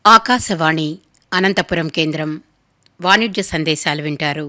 ఆకాశవాణి అనంతపురం కేంద్రం వాణిజ్య సందేశాలు వింటారు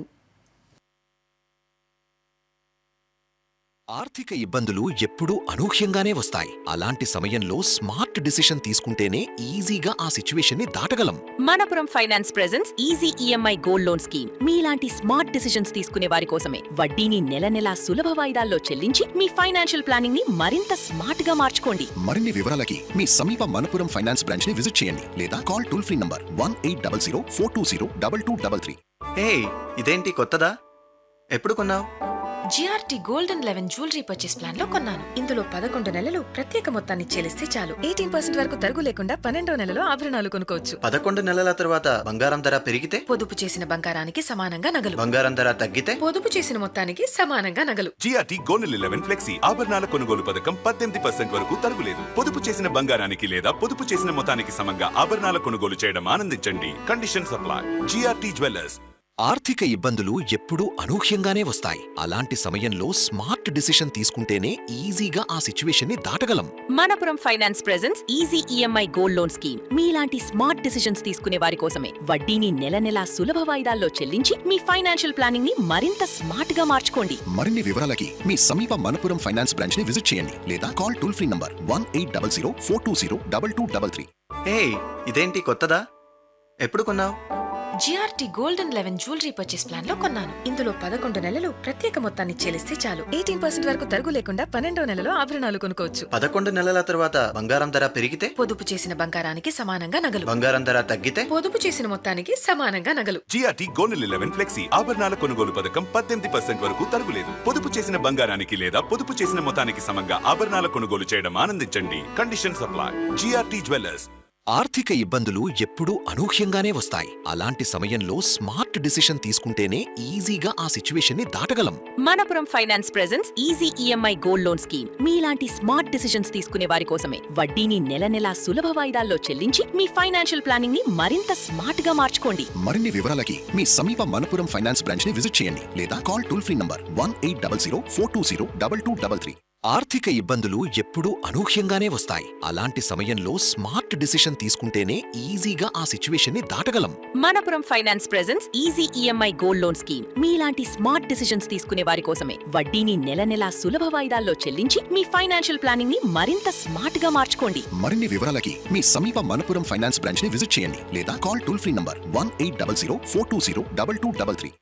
ఆర్థిక ఇబ్బందులు ఎప్పుడూ అనూహ్యంగానే వస్తాయి అలాంటి సమయంలో స్మార్ట్ డిసిషన్ తీసుకుంటేనే ఈజీగా ఆ సిచ్యువేషన్ ని దాటగలం Manappuram finance presents easy EMI gold loan scheme మీలాంటి స్మార్ట్ డిసిషన్స్ తీసుకునే వారి కోసమే వడ్డీని నెల నెలా సులభ వాయిదాల్లో చెల్లించి మీ ఫైనాన్షియల్ ప్లానింగ్ ని మరింత స్మార్ట్ గా మార్చుకోండి మరిన్ని వివరాలకి మీ సమీప మనపురం ఫైనాన్స్ బ్రాంచ్ ని విజిట్ చేయండి లేదా call toll free number one eight double zero four two zero double two double three hey ఇదేంటి కొత్తదా ఎప్పుడు కొన్నావు GRT gold and eleven jewellery purchase plan లో కొన్నాను ఇందులో పదకొండు నెలలు ప్రత్యేక మొత్తాన్ని చెల్లిస్తే చాలు ఎయిటీన్ పర్సెంట్ వరకు తరుగు లేకుండా పన్నెండో నెలలో ఆభరణాలు కొనుక్కోవచ్చు పదకొండు నెలల తర్వాత బంగారం ధర పెరిగితే పొదుపు చేసిన బంగారానికి సమానంగా నగలు బంగారం ధర తగ్గితే పొదుపు చేసిన మొత్తానికి సమానంగా నగలు జిఆర్టీ గోల్డ్ లెవెన్ ఫ్లెక్సీ ఆభరణాల కొనుగోలు పథకం పద్దెనిమిది పర్సెంట్ వరకు తరుగులేదు పొదుపు చేసిన బంగారానికి లేదా పొదుపు చేసిన మొత్తానికి సమంగా ఆభరణాల కొనుగోలు చేయడం ఆనందించండి కండిషన్ సప్లై జిఆర్టీ జ్యువెలర్స్ ఆర్థిక ఇబ్బందులు ఎప్పుడూ అనూహ్యంగానే వస్తాయి అలాంటి సమయంలో స్మార్ట్ డిసిషన్ తీసుకుంటేనే ఈజీగా ఆ సిచ్యువేషన్ ని దాటగలం Manappuram finance presents easy EMI gold loan scheme మీలాంటి స్మార్ట్ డిసిషన్స్ తీసుకునే వారి కోసమే వడ్డీని నెల నెలా సులభ వాయిదాల్లో చెల్లించి మీ ఫైనాన్షియల్ ప్లానింగ్ ని మరింత స్మార్ట్ గా మార్చుకోండి మరిన్ని వివరాలకి మీ సమీప మనపురం ఫైనాన్స్ బ్రాంచ్ ని విజిట్ చేయండి లేదా call toll free number one eight double zero four two zero double two double three hey ఇదేంటి కొత్తదా ఎప్పుడు కొన్నావు GRT gold and eleven jewellery purchase plan లో కొన్నాను ఇందులో పదకొండు నెలలు ప్రత్యేక మొత్తాన్ని చెల్లిస్తే చాలు ఎయిటీన్ పర్సెంట్ వరకు తరుగు లేకుండా పన్నెండో నెలలో ఆభరణాలు కొనుక్కోవచ్చు పదకొండు నెలల తర్వాత బంగారం ధర పెరిగితే పొదుపు చేసిన బంగారానికి సమానంగా నగలు బంగారం ధర తగ్గితే పొదుపు చేసిన మొత్తానికి సమానంగా నగలు జిఆర్టీ గోల్డ్ లెవెన్ ఫ్లెక్సీ ఆభరణాల కొనుగోలు పథకం పద్దెనిమిది పర్సెంట్ వరకు తరుగులేదు పొదుపు చేసిన బంగారానికి లేదా పొదుపు చేసిన మొత్తానికి సమంగా ఆభరణాల కొనుగోలు చేయడం ఆనందించండి కండిషన్ సప్లై జిఆర్టీ జ్యువెలర్స్ ఆర్థిక ఇబ్బందులు ఎప్పుడూ అనూహ్యంగానే వస్తాయి అలాంటి సమయంలో స్మార్ట్ డిసిషన్ తీసుకుంటేనే ఈజీగా ఆ సిచ్యువేషన్ ని దాటగలం Manappuram finance presents easy EMI gold loan scheme మీలాంటి స్మార్ట్ డిసిషన్స్ తీసుకునే వారి కోసమే వడ్డీని నెల నెలా సులభ వాయిదాల్లో చెల్లించి మీ ఫైనాన్షియల్ ప్లానింగ్ ని మరింత స్మార్ట్ గా మార్చుకోండి మరిన్ని వివరాలకి మీ సమీప మనపురం ఫైనాన్స్ బ్రాంచ్ ని విజిట్ చేయండి లేదా call toll free number one eight double zero four two zero double two double three ఆర్థిక ఇబ్బందులు ఎప్పుడూ అనూహ్యంగానే వస్తాయి అలాంటి సమయంలో స్మార్ట్ డిసిషన్ తీసుకుంటేనే ఈజీగా ఆ సిచ్యువేషన్ ని దాటగలం Manappuram finance presents easy EMI gold loan scheme మీలాంటి స్మార్ట్ డిసిషన్స్ తీసుకునే వారి కోసమే వడ్డీని నెల నెలా సులభ వాయిదాల్లో చెల్లించి మీ ఫైనాన్షియల్ ప్లానింగ్ ని మరింత స్మార్ట్ గా మార్చుకోండి మరిన్ని వివరాలకి మీ సమీప మనపురం ఫైనాన్స్ బ్రాంచ్ ని విజిట్ చేయండి లేదా call toll free number one eight double zero four two zero double two double three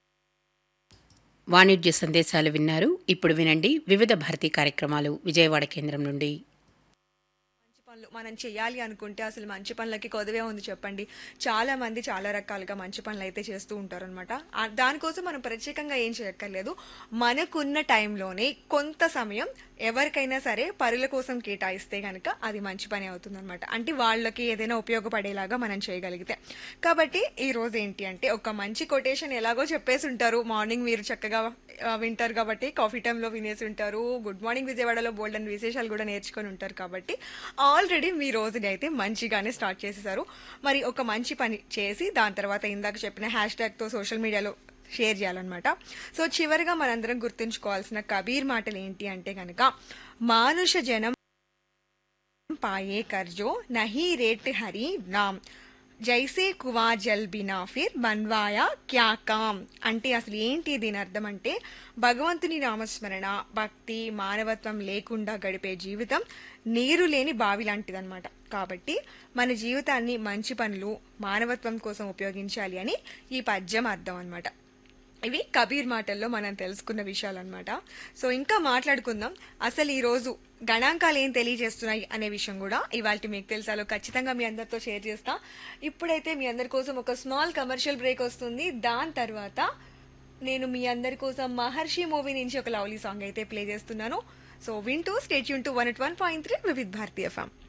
వాణిజ్య సందేశాలు విన్నారు ఇప్పుడు వినండి వివిధ భారతీ కార్యక్రమాలు విజయవాడ కేంద్రం నుండి మంచి పనులు మనం చేయాలి అనుకుంటే అసలు మంచి పనులకి కొదవే ఉంది చెప్పండి చాలా మంది చాలా రకాలుగా మంచి పనులు అయితే చేస్తూ ఉంటారు అనమాట దానికోసం మనం ప్రత్యేకంగా ఏం చేయక్కర్లేదు మనకున్న టైంలోనే కొంత సమయం ఎవరికైనా సరే పరుల కోసం కేటాయిస్తే కనుక అది మంచి పని అవుతుంది అనమాట అంటే వాళ్ళకి ఏదైనా ఉపయోగపడేలాగా మనం చేయగలిగితే కాబట్టి ఈ రోజు ఏంటి అంటే ఒక మంచి కొటేషన్ ఎలాగో చెప్పేసి ఉంటారు మార్నింగ్ మీరు చక్కగా ఆ, వింటారు కాబట్టి కాఫీ టైంలో వినేసి ఉంటారు గుడ్ మార్నింగ్ విజయవాడలో బోల్డ్ అని విశేషాలు కూడా నేర్చుకొని ఉంటారు కాబట్టి ఆల్రెడీ మీ రోజుని అయితే మంచిగానే స్టార్ట్ చేసేసారు మరి ఒక మంచి పని చేసి దాని తర్వాత ఇందాక చెప్పిన హ్యాష్ ట్యాగ్తో సోషల్ మీడియాలో షేర్ చేయాలన్నమాట సో చివరిగా మనందరం గుర్తుంచుకోవాల్సిన కబీర్ మాటలు ఏంటి అంటే కనుక మానుష జనం పాయే కర్జో నహీ రేట్ హరి నామ్ జైసే కువా జల్ బినా ఫిర్ బన్వాయా క్యా కామ్ అంటే అసలు ఏంటి దీని అర్థం అంటే భగవంతుని నామస్మరణ భక్తి మానవత్వం లేకుండా గడిపే జీవితం నీరు లేని బావి లాంటిదన్నమాట కాబట్టి మన జీవితాన్ని మంచి పనులు మానవత్వం కోసం ఉపయోగించాలి అని ఈ పద్యం అర్థం అన్నమాట ఇవి కబీర్ మాటల్లో మనం తెలుసుకున్న విషయాలన్నమాట సో ఇంకా మాట్లాడుకుందాం అసలు ఈరోజు గణాంకాలు ఏం తెలియజేస్తున్నాయి అనే విషయం కూడా ఇవాళ మీకు తెలుసాలో ఖచ్చితంగా మీ అందరితో షేర్ చేస్తా ఇప్పుడైతే మీ అందరి కోసం ఒక స్మాల్ కమర్షియల్ బ్రేక్ వస్తుంది దాని తర్వాత నేను మీ అందరి కోసం మహర్షి మూవీ నుంచి ఒక లవ్లీ సాంగ్ అయితే ప్లే చేస్తున్నాను సో వింటూ స్టేట్ యూన్ to one at one point three Vividh Bharatiya form